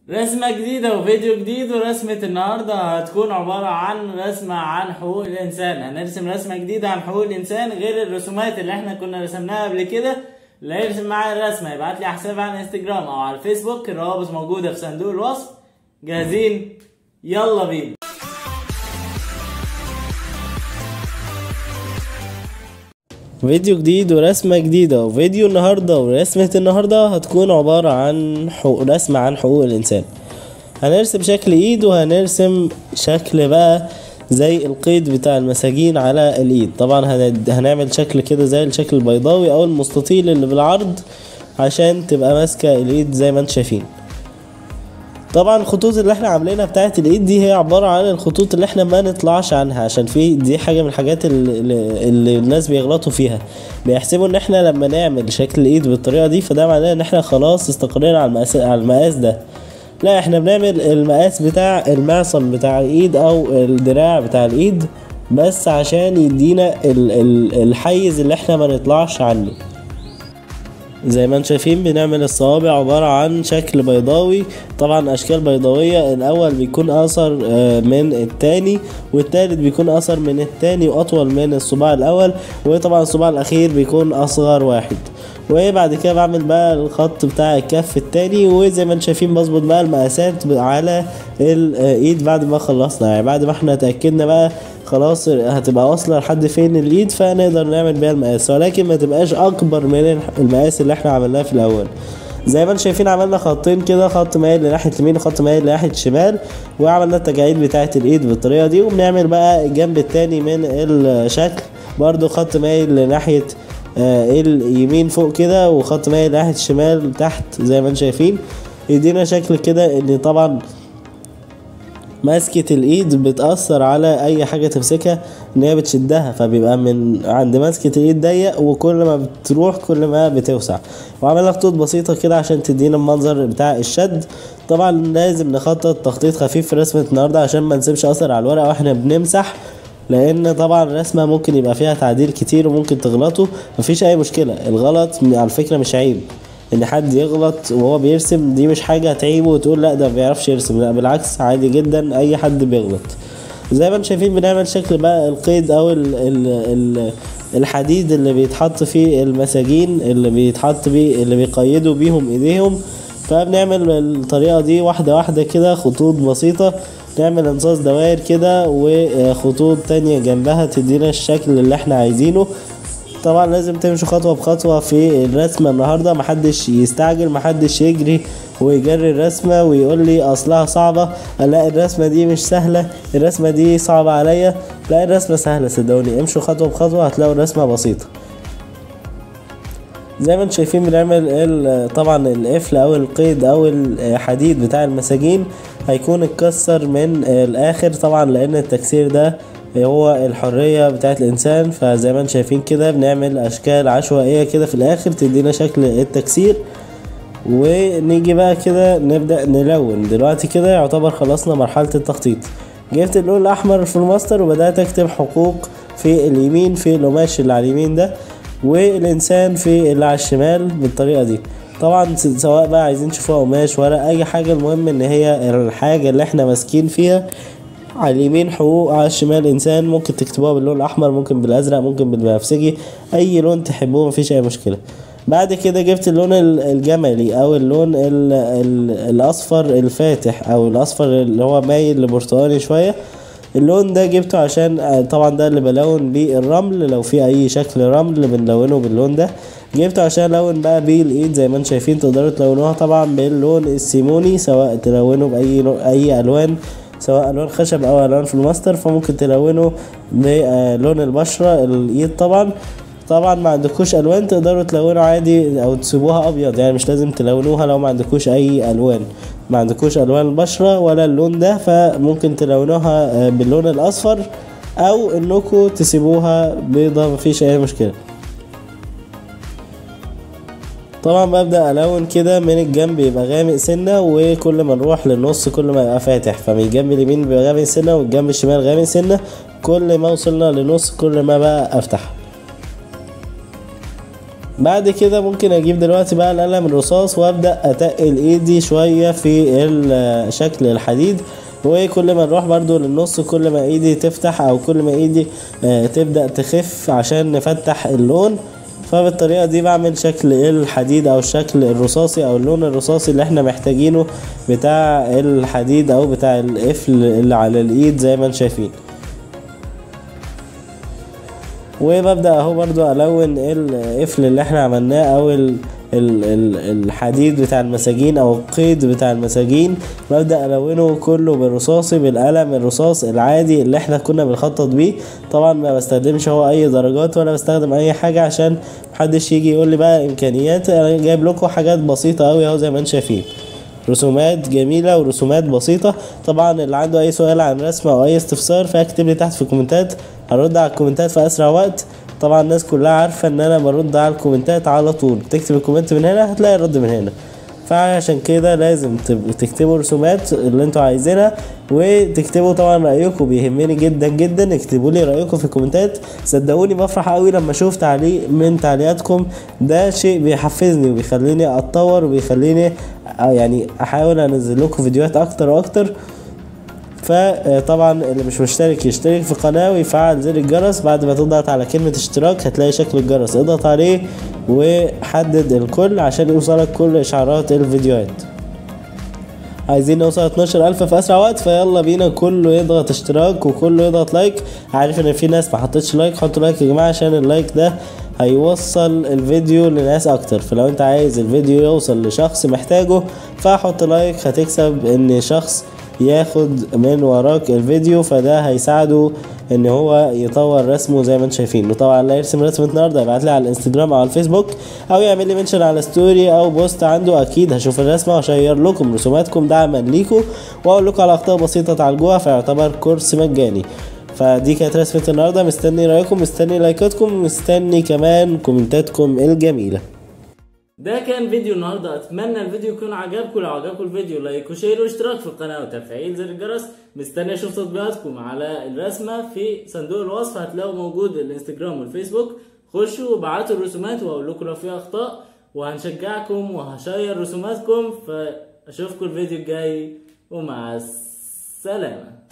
رسمة جديدة وفيديو جديد ورسمة النهاردة هتكون عبارة عن رسمة عن حقوق الإنسان هنرسم رسمة جديدة عن حقوق الإنسان غير الرسومات اللي احنا كنا رسمناها قبل كده اللي هيرسم معايا الرسمة يبعت لي حساب على الانستجرام أو على الفيسبوك الروابط موجودة في صندوق الوصف جاهزين يلا بينا فيديو جديد ورسمة جديدة وفيديو النهاردة ورسمة النهاردة هتكون عبارة عن حقوق رسمة عن حقوق الإنسان هنرسم شكل ايد وهنرسم شكل بقى زي القيد بتاع المساجين على الايد طبعا هن- هنعمل شكل كده زي الشكل البيضاوي او المستطيل اللي بالعرض عشان تبقى ماسكة الايد زي ما انتم شايفين طبعا الخطوط اللي احنا عاملينها بتاعت الايد دي هي عبارة عن الخطوط اللي احنا ما نطلعش عنها عشان في دي حاجة من الحاجات اللي, اللي الناس بيغلطوا فيها بيحسبوا ان احنا لما نعمل شكل الايد بالطريقة دي فده معناه ان احنا خلاص استقرينا على المقاس على المقاس ده لا احنا بنعمل المقاس بتاع المعصم بتاع الايد او الدراع بتاع الايد بس عشان يدينا ال- ال- الحيز اللي احنا ما نطلعش عنه زي ما انتم شايفين بنعمل الصوابع عبارة عن شكل بيضاوي طبعا اشكال بيضاوية الاول بيكون اقصر آه، من التاني والتالت بيكون اقصر من التاني واطول من الصباع الاول وطبعا الصباع الاخير بيكون اصغر واحد وبعد كده بعمل بقى الخط بتاع الكف التاني وزي ما انتم شايفين بظبط بقى المقاسات على الايد بعد ما خلصنا يعني بعد ما احنا اتأكدنا بقى خلاص هتبقى واصلة لحد فين الايد فنقدر نعمل بيها المقاس ولكن ما تبقاش اكبر من المقاس اللي احنا عملناه في الاول زي ما انتم شايفين عملنا خطين كده خط مايل لناحية اليمين وخط مايل لناحية الشمال وعملنا التجاعيد بتاعة الايد بالطريقة دي وبنعمل بقى الجنب التاني من الشكل برضو خط مايل لناحية آه اليمين فوق كده وخط مايل ناحية الشمال تحت زي ما انتم شايفين يدينا شكل كده ان طبعا ماسكة الايد بتأثر على اي حاجة تمسكها ان هي بتشدها فبيبقى من عند ماسكة الايد ضيق وكل ما بتروح كل ما بتوسع وعملنا خطوط بسيطة كده عشان تدينا المنظر بتاع الشد طبعا لازم نخطط تخطيط خفيف في رسمة النهاردة عشان ما نسيبش اثر على الورقة واحنا بنمسح لان طبعا الرسمة ممكن يبقى فيها تعديل كتير وممكن تغلطوا مفيش اي مشكلة الغلط على فكرة مش عيب ان حد يغلط وهو بيرسم دي مش حاجة تعيبه وتقول لا ده ما بيعرفش يرسم لا بالعكس عادي جدا اي حد بيغلط زي ما انتم شايفين بنعمل شكل بقى القيد او ال ال ال الحديد اللي بيتحط فيه المساجين اللي بيتحط بيه اللي بيقيدوا بيهم ايديهم فبنعمل الطريقة دي واحدة واحدة كده خطوط بسيطة نعمل انصاص دوائر كده وخطوط تانية جنبها تدينا الشكل اللي احنا عايزينه طبعا لازم تمشوا خطوة بخطوة في الرسمة النهاردة محدش يستعجل محدش يجري ويجري الرسمة ويقول لي اصلها صعبة لا الرسمة دي مش سهلة الرسمة دي صعبة عليا لا الرسمة سهلة صدقوني امشوا خطوة بخطوة هتلاقوا الرسمة بسيطة زي ما انتم شايفين بنعمل ال- طبعا القفل او القيد او الحديد بتاع المساجين هيكون اتكسر من الاخر طبعا لان التكسير ده هو الحرية بتاعت الانسان فزي ما انتم شايفين كده بنعمل اشكال عشوائية كده في الاخر تدينا شكل التكسير ونيجي بقى كده نبدأ نلون دلوقتي كده يعتبر خلصنا مرحلة التخطيط جبت اللون الأحمر في الماستر وبدأت أكتب حقوق في اليمين في القماش اللي على اليمين ده والإنسان في اللي على الشمال بالطريقة دي طبعا س- سواء بقى عايزين تشوفوها قماش ولا أي حاجة المهم إن هي الحاجة اللي احنا ماسكين فيها على اليمين حقوق على الشمال انسان ممكن تكتبوها باللون الاحمر ممكن بالازرق ممكن بالبنفسجي اي لون تحبوه مفيش اي مشكله بعد كده جبت اللون ال- الجملي او اللون ال ال الاصفر الفاتح او الاصفر اللي هو مايل لبرتقاني شويه اللون ده جبته عشان آه، طبعا ده اللي بلون بيه الرمل لو في اي شكل رمل بنلونه باللون ده جبته عشان الون بقى بيه الايد زي ما انتم شايفين تقدروا تلونوها طبعا باللون السيموني سواء تلونوا باي لو- اي الوان سواء الوان خشب او الوان في الماستر فممكن تلونه بلون البشره الايد طبعا طبعا ما عندكوش الوان تقدروا تلونوا عادي او تسيبوها ابيض يعني مش لازم تلونوها لو ما عندكوش اي الوان ما عندكوش الوان البشره ولا اللون ده فممكن تلونوها آه، باللون الاصفر او انكم تسيبوها بيضة مفيش اي مشكله طبعا ببدأ ألون كده من الجنب يبقى غامق سنة وكل ما نروح للنص كل ما يبقى فاتح فمن الجنب اليمين بيبقى غامق سنة والجنب الشمال غامق سنة كل ما وصلنا للنص كل ما بقى أفتح بعد كده ممكن اجيب دلوقتي بقى القلم الرصاص وابدا اتقل ايدي شويه في ال- شكل الحديد وكل ما نروح برضو للنص كل ما ايدي تفتح او كل ما ايدي آه، تبدا تخف عشان نفتح اللون فبالطريقة دي بعمل شكل الحديد او الشكل الرصاصي او اللون الرصاصي اللي احنا محتاجينه بتاع الحديد او بتاع القفل اللي على الايد زي ما انتم شايفين وببدأ اهو برضو الون القفل اللي احنا عملناه او ال ال ال الحديد بتاع المساجين او القيد بتاع المساجين ببدأ الونه كله بالرصاصي بالقلم الرصاص العادي اللي احنا كنا بنخطط بيه طبعا ما بستخدمش هو اي درجات ولا بستخدم اي حاجة عشان محدش يجي يقول لي بقى امكانيات انا جايب لكم حاجات بسيطة اوي اهو زي ما انتم شايفين رسومات جميلة ورسومات بسيطة طبعا اللي عنده أي سؤال عن رسمة أو أي استفسار فاكتب لي تحت في الكومنتات هرد على الكومنتات في أسرع وقت طبعا الناس كلها عارفة إن أنا برد على الكومنتات على طول تكتب الكومنت من هنا هتلاقي الرد من هنا فعشان كده لازم تبقوا تكتبوا رسومات اللي انتوا عايزينها وتكتبوا طبعا رايكم بيهمني جدا جدا اكتبوا لي رايكم في الكومنتات صدقوني بفرح قوي لما اشوف تعليق من تعليقاتكم ده شيء بيحفزني وبيخليني اتطور وبيخليني آه يعني احاول انزل لكم فيديوهات اكتر واكتر فطبعا اللي مش مشترك يشترك في القناة ويفعل زر الجرس بعد ما تضغط على كلمة اشتراك هتلاقي شكل الجرس اضغط عليه وحدد الكل عشان يوصلك كل اشعارات الفيديوهات عايزين نوصل 12 ألف في أسرع وقت فيلا بينا كله يضغط اشتراك وكله يضغط لايك عارف إن في ناس ما حطتش لايك حطوا لايك يا جماعة عشان اللايك ده هيوصل الفيديو لناس أكتر فلو أنت عايز الفيديو يوصل لشخص محتاجه فحط لايك هتكسب إن شخص ياخد من وراك الفيديو فده هيساعده ان هو يطور رسمه زي ما انتم شايفين وطبعا لا يرسم رسمه النهارده يبعت لي على الانستجرام او على الفيسبوك او يعمل لي منشن على ستوري او بوست عنده اكيد هشوف الرسمه واشير لكم رسوماتكم دعما ليكم واقول لكم على اخطاء بسيطه تعالجوها فيعتبر كورس مجاني فدي كانت رسمه النهارده مستني رايكم مستني لايكاتكم مستني كمان كومنتاتكم الجميله ده كان فيديو النهارده اتمنى الفيديو يكون عجبكم لو عجبكم الفيديو لايك وشير واشتراك في القناه وتفعيل زر الجرس مستني اشوف تطبيقاتكم على الرسمه في صندوق الوصف هتلاقوا موجود الانستجرام والفيسبوك خشوا وابعتوا الرسومات واقول لكم لو في اخطاء وهنشجعكم وهشير رسوماتكم فاشوفكم الفيديو الجاي ومع السلامه